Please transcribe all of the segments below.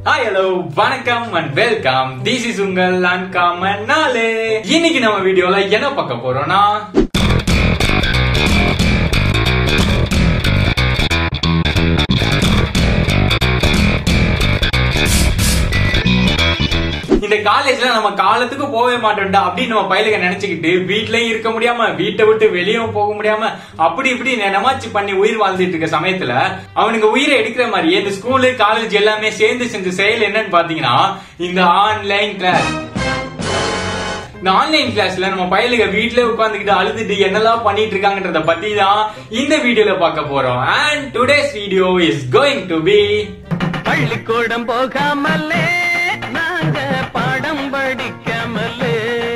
hi hello வணக்கம் and welcome this is உங்கள் uncommon நாளே இன்னைக்கு நம்ம வீடியோல என்ன பார்க்க போறோம்னா இந்த காலேஜ்ல நம்ம காலத்துக்கு போகவே மாட்டோம்டா அப்படின்னு நம்ம பயிலுக நினைச்சுக்கிட்டு வீட்லயும் இருக்க முடியாம வீட்டை விட்டு வெளியும் போக முடியாம அப்படி இப்படி நெனமாச்சு பண்ணி உயிர் வாழ்ந்துட்டு இருக்க சமயத்துல அவனுங்க உயிரை எடுக்கிற மாதிரியே இந்த ஸ்கூலு காலேஜ் எல்லாமே சேர்ந்து செஞ்ச செயல் என்னன்னு பாத்தீங்கன்னா இந்த ஆன்லைன் கிளாஸ் இந்த ஆன்லைன் கிளாஸ்ல நம்ம பையலுங்க வீட்ல உட்கார்ந்துகிட்டு அழுதுட்டு என்னெல்லாம் பண்ணிட்டு இருக்காங்கன்றத பத்தி தான் இந்த வீடியோல பார்க்க போறோம் and today's video is going to be பள்ளிக்கூடம் போகாமலே நாங்க பாடம் படிக்காமலே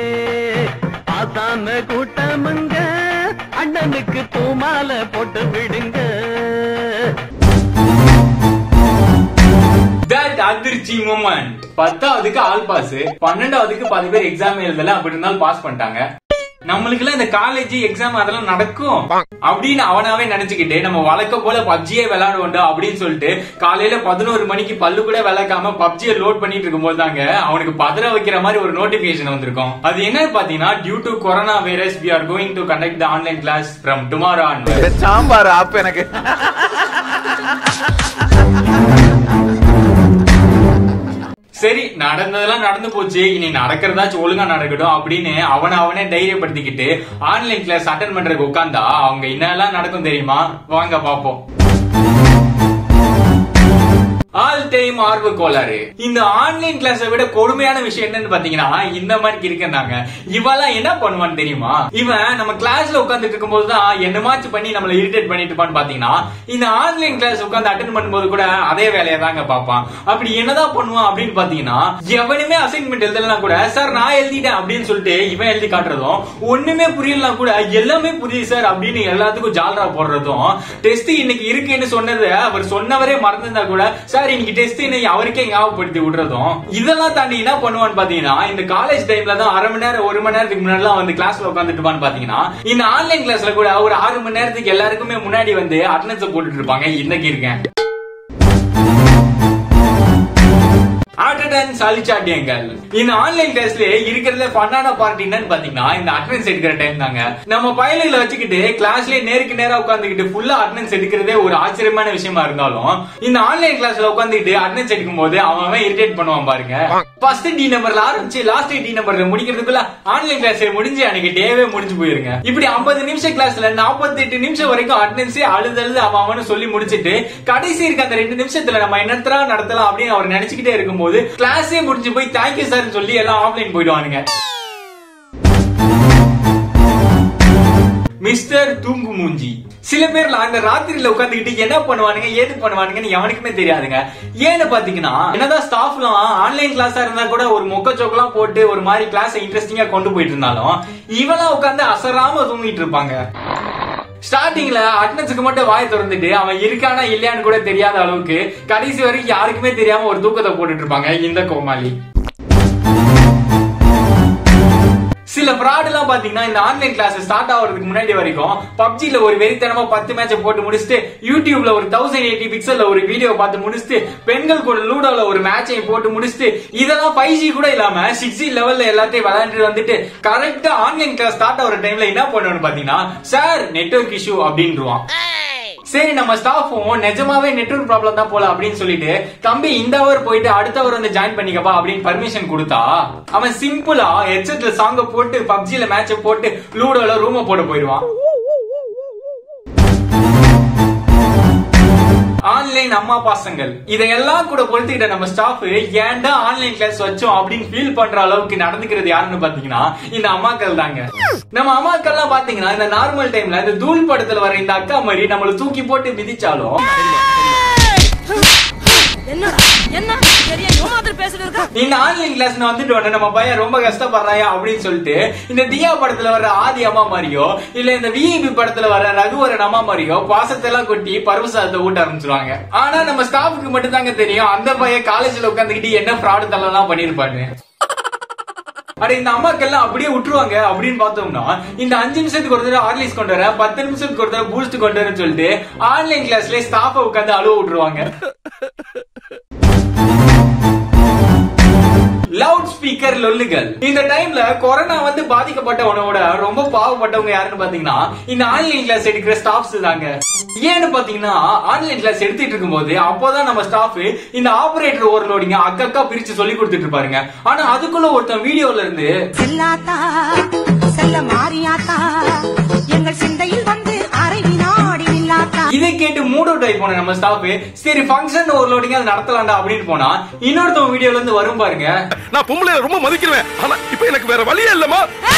ஆசான கூட்டமுங்க அண்ணனுக்கு பூமாலை போட்டு விடுங்க தட் அதிர்ச்சி மூமெண்ட் பத்தாவதுக்கு ஆல் பாஸ் பன்னெண்டாவதுக்கு பாதி பேர் எக்ஸாம் எழுதல அப்படி இருந்தாலும் பாஸ் பண்ணிட்டாங்க நம்மளுக்கு எல்லாம் இந்த காலேஜ் எக்ஸாம் அதெல்லாம் நடக்கும் அப்படின்னு அவனாவே நினைச்சுக்கிட்டு நம்ம வழக்க போல பப்ஜியே விளையாடுவோண்டா அப்படின்னு சொல்லிட்டு காலையில பதினோரு மணிக்கு பல்லு கூட விளக்காம பப்ஜியை லோட் பண்ணிட்டு இருக்கும்போது தாங்க அவனுக்கு பதற வைக்கிற மாதிரி ஒரு நோட்டிபிகேஷன் வந்திருக்கும் அது என்னன்னு பாத்தீங்கன்னா due to corona virus we are going to conduct the online class from tomorrow on இந்த சாம்பார் ஆப் எனக்கு சரி நடந்ததெல்லாம் நடந்து போச்சு இனி நடக்கிறதாச்சும் ஒழுங்கா நடக்கட்டும் அப்படின்னு அவனை அவனே தைரியப்படுத்திக்கிட்டு ஆன்லைன் கிளாஸ் அட்டன் பண்றதுக்கு உட்கார்ந்தா அவங்க என்னெல்லாம் நடக்கும் தெரியுமா வாங்க பாப்போம் ஆல் டைம் ஆர்வ கோளாறு இந்த ஆன்லைன் கிளாஸை விட கொடுமையான விஷயம் என்னன்னு பாத்தீங்கன்னா இந்த மாதிரி இருக்கிறாங்க இவெல்லாம் என்ன பண்ணுவான்னு தெரியுமா இவன் நம்ம கிளாஸ்ல உட்கார்ந்துட்டு இருக்கும்போது தான் என்னமாச்சு பண்ணி நம்மள இரிட்டேட் பண்ணிட்டு இருப்பான்னு பாத்தீங்கன்னா இந்த ஆன்லைன் கிளாஸ் உட்கார்ந்து அட்டன் பண்ணும்போது கூட அதே வேலையை தாங்க பார்ப்பான் அப்படி என்னதான் பண்ணுவான் அப்படின்னு பாத்தீங்கன்னா எவனுமே அசைன்மெண்ட் எழுதலாம் கூட சார் நான் எழுதிட்டேன் அப்படின்னு சொல்லிட்டு இவன் எழுதி காட்டுறதும் ஒண்ணுமே புரியலாம் கூட எல்லாமே புரியுது சார் அப்படின்னு எல்லாத்துக்கும் ஜாலரா போடுறதும் டெஸ்ட் இன்னைக்கு இருக்குன்னு சொன்னது அவர் சொன்னவரே மறந்திருந்தா கூட சார் இன்னைக்கு டெஸ்ட் இன்னைக்கு அவருக்கே ஞாபகப்படுத்தி விடுறதும் இதெல்லாம் தாண்டி என்ன பண்ணுவான்னு பாத்தீங்கன்னா இந்த காலேஜ் டைம்ல தான் அரை மணி நேரம் ஒரு மணி நேரத்துக்கு முன்னாடி வந்து கிளாஸ்ல உட்காந்துட்டு பாத்தீங்கன்னா இந்த ஆன்லைன் கிளாஸ்ல கூட ஒரு ஆறு மணி நேரத்துக்கு எல்லாருக்குமே முன்னாடி வந்து அட்டனன்ஸ் போட்டுட்டு இருப்பாங்க இன்னைக்கு இருக்கேன் அட்டண்டன்ஸ் அழிச்சாட்டியங்கள் இந்த ஆன்லைன் கிளாஸ்ல இருக்கிறதுல ஃபன்னான பார்ட் என்னன்னு பாத்தீங்கன்னா இந்த அட்டண்டன்ஸ் எடுக்கிற டைம் தாங்க நம்ம பயலுகளை வச்சுக்கிட்டு கிளாஸ்லயே நேருக்கு நேரா உட்காந்துக்கிட்டு ஃபுல்லா அட்டண்டன்ஸ் எடுக்கிறதே ஒரு ஆச்சரியமான விஷயமா இருந்தாலும் இந்த ஆன்லைன் கிளாஸ்ல உட்காந்துக்கிட்டு அட்டண்டன்ஸ் எடுக்கும் போது அவன் இரிட்டேட் பண்ணுவான் பாருங்க ஃபர்ஸ்ட் டி நம்பர்ல ஆரம்பிச்சு லாஸ்ட் டி நம்பர்ல முடிக்கிறதுக்குள்ள ஆன்லைன் கிளாஸ் முடிஞ்சு அன்னைக்கு டேவே முடிஞ்சு போயிருங்க இப்படி 50 நிமிஷம் கிளாஸ்ல 48 நிமிஷம் வரைக்கும் அட்டண்டன்ஸே அழுது அழுது அவன் அவனு சொல்லி முடிச்சிட்டு கடைசி இருக்க அந்த ரெண்டு நிமிஷத்துல நம்ம என்னத்தரா நடத்தலாம் அப்படின்னு அவர் நினைச்சுக்கிட்டே இருக்கும்போது கிளாஸே முடிஞ்சு போய் தேங்க்யூ சார் சொல்லி எல்லாம் ஆஃப்லைன் போயிடுவானுங்க மிஸ்டர் தூங்கு மூஞ்சி சில பேர்ல அந்த ராத்திரியில உட்காந்துக்கிட்டு என்ன பண்ணுவானுங்க ஏது பண்ணுவானுங்கன்னு எவனுக்குமே தெரியாதுங்க ஏன்னு பாத்தீங்கன்னா என்னதான் ஸ்டாஃப்லாம் ஆன்லைன் கிளாஸா இருந்தா கூட ஒரு மொக்க சோக்கெல்லாம் போட்டு ஒரு மாதிரி கிளாஸ் இன்ட்ரெஸ்டிங்கா கொண்டு போயிட்டு இருந்தாலும் இவெல்லாம் உட்காந்து அசராம தூங்கிட்டு இருப்பாங்க ஸ்டார்டிங்ல அட்டனன்ஸுக்கு மட்டும் வாய் திறந்துட்டு அவன் இருக்கானா இல்லையான்னு கூட தெரியாத அளவுக்கு கடைசி வரைக்கும் யாருக்குமே தெரியாம ஒரு தூக்கத்தை போட்டுட்டு இருப்பாங்க இந்த கோமாளி சில ஃப்ராட் எல்லாம் பாத்தீங்கன்னா இந்த ஆன்லைன் கிளாஸ் ஸ்டார்ட் ஆகிறதுக்கு முன்னாடி வரைக்கும் பப்ஜில ஒரு வெறித்தனமா பத்து மேட்ச போட்டு முடிச்சுட்டு யூடியூப்ல ஒரு தௌசண்ட் எயிட்டி பிக்சல்ல ஒரு வீடியோ பார்த்து முடிச்சுட்டு பெண்கள் கூட லூடோல ஒரு மேட்சையும் போட்டு முடிச்சுட்டு இதெல்லாம் ஃபைவ் ஜி கூட இல்லாம சிக்ஸ் ஜி லெவல்ல எல்லாத்தையும் விளையாண்டு வந்துட்டு கரெக்டா ஆன்லைன் கிளாஸ் ஸ்டார்ட் ஆகிற டைம்ல என்ன பண்ணணும்னு பாத்தீங்கன்னா சார் நெட்வொர்க் இஷ்யூ அப்படின்றான் சரி நம்ம ஸ்டாஃபும் நிஜமாவே நெட்வொர்க் ப்ராப்ளம் தான் போல அப்படின்னு சொல்லிட்டு தம்பி இந்த அவர் போயிட்டு அடுத்த அவர் வந்து ஜாயின் பண்ணிக்கப்பா அப்படின்னு பர்மிஷன் கொடுத்தா அவன் சிம்பிளா ஹெட்செட்ல சாங்க போட்டு பப்ஜில மேட்ச போட்டு லூடோல ரூம போட போயிடுவான் ஆன்லைன் அம்மா பாசங்கள் இதையெல்லாம் கூட பொறுத்துக்கிட்ட நம்ம ஸ்டாஃப் ஏன்டா ஆன்லைன் கிளாஸ் வச்சோம் அப்படின்னு ஃபீல் பண்ற அளவுக்கு நடந்துக்கிறது யாருன்னு பாத்தீங்கன்னா இந்த அம்மாக்கள் தாங்க நம்ம அம்மாக்கள்லாம் பாத்தீங்கன்னா இந்த நார்மல் டைம்ல இந்த தூள் படத்துல வர இந்த அக்கா மாதிரி நம்மள தூக்கி போட்டு மிதிச்சாலும் என்னடா என்ன பெரிய ஏமாத்திர பேசிட்டு இருக்கா இந்த ஆன்லைன் கிளாஸ் வந்துட்டு உடனே நம்ம பையன் ரொம்ப கஷ்டப்படுறாயா அப்படின்னு சொல்லிட்டு இந்த தியா படத்துல வர ஆதி அம்மா மாதிரியோ இல்ல இந்த விஐபி படத்துல வர ரகுவரன் அம்மா மாதிரியோ பாசத்தை எல்லாம் கொட்டி பருவசாதத்தை ஊட்ட ஆரம்பிச்சிருவாங்க ஆனா நம்ம ஸ்டாஃபுக்கு மட்டும் தாங்க தெரியும் அந்த பையன் காலேஜ்ல உட்காந்துக்கிட்டு என்ன ஃப்ராடு தள்ளலாம் பண்ணிருப்பாங்க அட இந்த அம்மாக்கெல்லாம் அப்படியே விட்டுருவாங்க அப்படின்னு பார்த்தோம்னா இந்த அஞ்சு நிமிஷத்துக்கு ஒரு தடவை ஹார்லிக்ஸ் கொண்டு வர பத்து நிமிஷத்துக்கு ஒரு தடவை பூஸ்ட் கொண்டு வரேன்னு சொல்லிட்டு ஆன்லைன் கிளாஸ்ல ஸ்டாஃப உட்காந்து அழுவ விட்டுருவாங்க லவுட் ஸ்பீக்கர் லொல்லுகள் இந்த டைம்ல கொரோனா வந்து பாதிக்கப்பட்டவனோட ரொம்ப பாவப்பட்டவங்க யாருன்னு பாத்தீங்கன்னா இந்த ஆன்லைன் கிளாஸ் எடுக்கிற ஸ்டாஃப்ஸ் தாங்க ஏன்னு பாத்தீங்கன்னா ஆன்லைன் கிளாஸ் எடுத்துட்டு இருக்கும்போது அப்போதான் நம்ம ஸ்டாஃப் இந்த ஆபரேட்டர் ஓவர்லோடிங்க அக்கா பிரிச்சு சொல்லி கொடுத்துட்டு இருப்பாருங்க ஆனா அதுக்குள்ள ஒருத்தன் வீடியோல இருந்து செல்லாத்தா செல்ல மாறியாத்தா எங்கள் சிந்தையில் வந்து அரை வினாடி நில்லாத்தா இதை கேட்டு மூட் அவுட் ஆகி போன நம்ம ஸ்டாஃப் சரி ஃபங்க்ஷன் ஓவர்லோடிங் அது நடத்தலாம்டா அப்படின்னு போனா இன்னொருத்தவங்க வீடியோல இருந்து வரும் பாருங்க நான் பொம்பளை ரொம்ப மதிக்கிறேன் ஆனா இப்ப எனக்கு வேற வழியே இல்லம்மா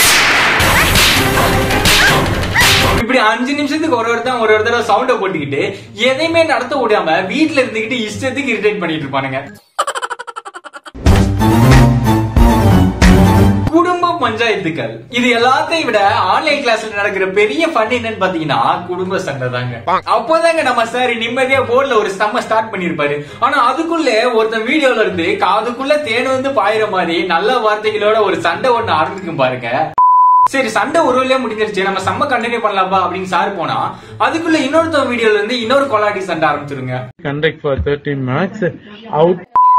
இப்படி அஞ்சு நிமிஷத்துக்கு ஒரு ஒருத்தன் ஒரு ஒரு தடவை சவுண்ட போட்டுக்கிட்டு எதையுமே நடத்த விடாம வீட்ல இருந்துகிட்டு இஷ்டத்துக்கு இரிட்டேட் பண்ணிட்டு இருப்பானுங்க குடும்ப பஞ்சாயத்துக்கள் இது எல்லாத்தையும் விட ஆன்லைன் கிளாஸ்ல நடக்கிற பெரிய ஃபன் என்னன்னு பாத்தீங்கன்னா குடும்ப சண்டை தாங்க அப்போதாங்க நம்ம சார் நிம்மதியா போர்ட்ல ஒரு ஸ்டம்ம ஸ்டார்ட் பண்ணிருப்பாரு ஆனா அதுக்குள்ள ஒருத்தன் வீடியோல இருந்து காதுக்குள்ள தேன் வந்து பாயிற மாதிரி நல்ல வார்த்தைகளோட ஒரு சண்டை ஒண்ணு ஆரம்பிக்கும் பாருங்க சரி சண்டை ஒரு வழியா முடிஞ்சிருச்சு நம்ம செம்ம கண்டினியூ பண்ணலாம்ப்பா அப்படின்னு சார் போனா அதுக்குள்ள இன்னொருத்தவங்க வீடியோல இருந்து இன்னொரு கொலாடி சண்டை ஆரம்பிச்சிருங்க conduct for 30 marks out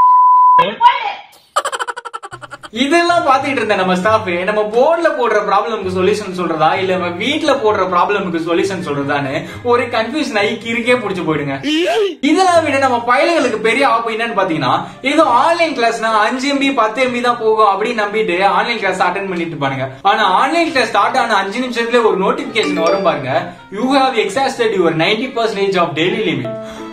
இதெல்லாம் பாத்துட்டு இருந்த நம்ம ஸ்டாஃப் நம்ம போர்ட்ல போடுற ப்ராப்ளம்க்கு சொல்யூஷன் சொல்றதா இல்ல நம்ம வீட்ல போடுற ப்ராப்ளம்க்கு சொல்யூஷன் சொல்றதான்னு ஒரு கன்ஃபியூஷன் ஆகி கிறுக்கே புடிச்சு போயிடுங்க இதெல்லாம் விட நம்ம பயலுகளுக்கு பெரிய ஆப்பு என்னன்னு பாத்தீங்கன்னா ஏதோ ஆன்லைன் கிளாஸ்னா அஞ்சு எம்பி பத்து எம்பி தான் போகும் அப்படின்னு நம்பிட்டு ஆன்லைன் கிளாஸ் அட்டன் பண்ணிட்டு பாருங்க ஆனா ஆன்லைன் கிளாஸ் ஸ்டார்ட் ஆன அஞ்சு நிமிஷத்துல ஒரு நோட்டிபிகேஷன் வரும் பாருங்க you have exhausted your ninety percentage of daily limit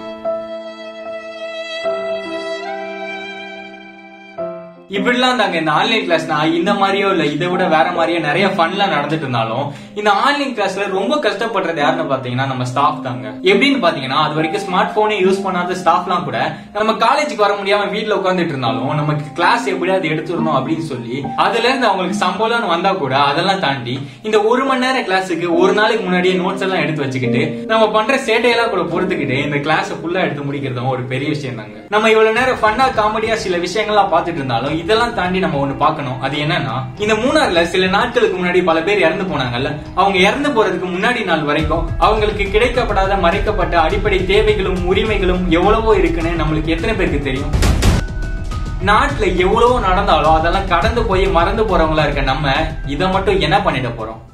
இப்படிலாம் தாங்க இந்த ஆன்லைன் கிளாஸ்னா இந்த மாதிரியோ இல்ல இதை விட வேற மாதிரியோ நிறைய ஃபன்லாம் நடந்துட்டு இருந்தாலும் இந்த ஆன்லைன் கிளாஸ்ல ரொம்ப கஷ்டப்படுறது யாருன்னு பாத்தீங்கன்னா நம்ம ஸ்டாஃப் தாங்க எப்படின்னு பாத்தீங்கன்னா அது வரைக்கும் ஸ்மார்ட் போனே யூஸ் பண்ணாத ஸ்டாஃப்லாம் கூட நம்ம காலேஜுக்கு வர முடியாம வீட்ல உட்காந்துட்டு இருந்தாலும் நமக்கு கிளாஸ் எப்படியாவது எடுத்துடணும் அப்படின்னு சொல்லி அதுல இருந்து அவங்களுக்கு சம்பளம்னு வந்தா கூட அதெல்லாம் தாண்டி இந்த ஒரு மணி நேரம் கிளாஸுக்கு ஒரு நாளைக்கு முன்னாடியே நோட்ஸ் எல்லாம் எடுத்து வச்சுக்கிட்டு நம்ம பண்ற சேட்டையெல்லாம் கூட பொறுத்துக்கிட்டு இந்த கிளாஸ் ஃபுல்லா எடுத்து முடிக்கிறதும் ஒரு பெரிய விஷயம் தாங்க நம்ம இவ்வளவு நேரம் ஃபன்னா காமெடியா சில விஷயங்கள்லாம் பார்த்துட்டு இருந்தாலும் இதெல்லாம் தாண்டி நம்ம ஒண்ணு பார்க்கணும் அது என்னன்னா இந்த மூணாறுல சில நாட்களுக்கு முன்னாடி பல பேர் இறந்து போனாங்கல்ல அவங்க இறந்து போறதுக்கு முன்னாடி நாள் வரைக்கும் அவங்களுக்கு கிடைக்கப்படாத மறைக்கப்பட்ட அடிப்படை தேவைகளும் உரிமைகளும் எவ்வளவோ இருக்குன்னு நம்மளுக்கு எத்தனை பேருக்கு தெரியும் நாட்டுல எவ்வளவோ நடந்தாலும் அதெல்லாம் கடந்து போய் மறந்து போறவங்களா இருக்க நம்ம இதை மட்டும் என்ன பண்ணிட போறோம்